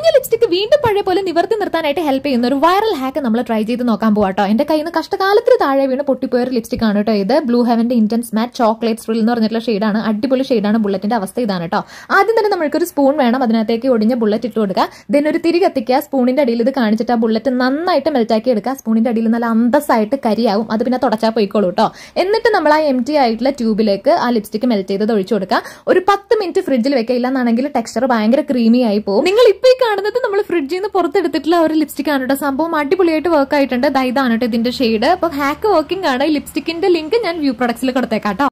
പൊളിഞ്ഞ ലിപ്സ്റ്റിക് വീണ്ടും പഴയ പോലെ നിവർത്തി നിർത്താനായിട്ട് ഹെൽപ്പ് ചെയ്യുന്ന ഒരു വൈറൽ ഹാക്ക് നമ്മൾ ട്രൈ ചെയ്ത് നോക്കാൻ പോവാട്ടോ എന്റെ കയ്യിൽ നിന്ന് കഷ്ടകാലത്തിന് താഴെ വീണ് പൊട്ടിപ്പോയ ഒരു ലിപ്സ്റ്റിക് ആണ് കേട്ടോ ഇത് ബ്ലൂ ഹെവന്റെ ഇന്റൻസ് മാറ്റ് ചോക്ലേറ്റ് സ്ട്രിൽ എന്ന് പറഞ്ഞിട്ടുള്ള ഷെയ്ഡാണ് അടിപൊളി ഷെയ്ഡാണ് ബുള്ളറ്റിന്റെ അവസ്ഥ ഇതാണ് കേട്ടോ ആദ്യം തന്നെ നമ്മൾക്കൊരു സ്പൂൺ വേണം അതിനകത്തേക്ക് ഒടിഞ്ഞ ബുള്ളറ്റ് ഇട്ട് കൊടുക്കുക ദെൻ ഒരു തിരി കത്തിക്കുക സ്പൂണിന്റെ അടിയിൽ ഇത് കാണിച്ചിട്ട് ആ ബുള്ളറ്റ് നന്നായിട്ട് മെൽറ്റാക്കി എടുക്കുക സ്പൂണിന്റെ അടിയിൽ നല്ല അന്തസ്സായിട്ട് കരിയാവും അത് പിന്നെ തുടച്ചാൽ പോയിക്കോളൂ കേട്ടോ എന്നിട്ട് നമ്മൾ ആ എം ടി ആയിട്ടുള്ള ട്യൂബിലേക്ക് ആ ലിപ്സ്റ്റിക് മെൽറ്റ് ചെയ്തത് ഒഴിച്ചു കൊടുക്കുക ഒരു പത്ത് മിനിറ്റ് ഫ്രിഡ്ജിൽ വെക്കുക ഇല്ലാന്നാണെങ്കിൽ ടെക്സ്ചർ ഭയങ്കര ക്രീമി ആയി പോകും നിങ്ങൾ ഇപ്പൊ ഈ കാണുന്നത് നമ്മൾ ഫ്രിഡ്ജിൽ നിന്ന് പുറത്തെടുത്തിട്ടുള്ള ഒരു ലിപ്സ്റ്റിക് ആണ് കേട്ടോ സംഭവം അടിപൊളിയായിട്ട് വർക്ക് ആയിട്ടുണ്ട് ദാ ഇതാണ് കേട്ടോ ഇതിന്റെ ഷെയ്ഡ് അപ്പൊ ഹാക്ക് വർക്കിംഗ് ആണ് ഈ ലിപ്സ്റ്റിക്കിന്റെ ലിങ്ക് ഞാൻ വ്യൂ പ്രൊഡക്ട്സിൽ കൊടുത്തേക്കാം കേട്ടോ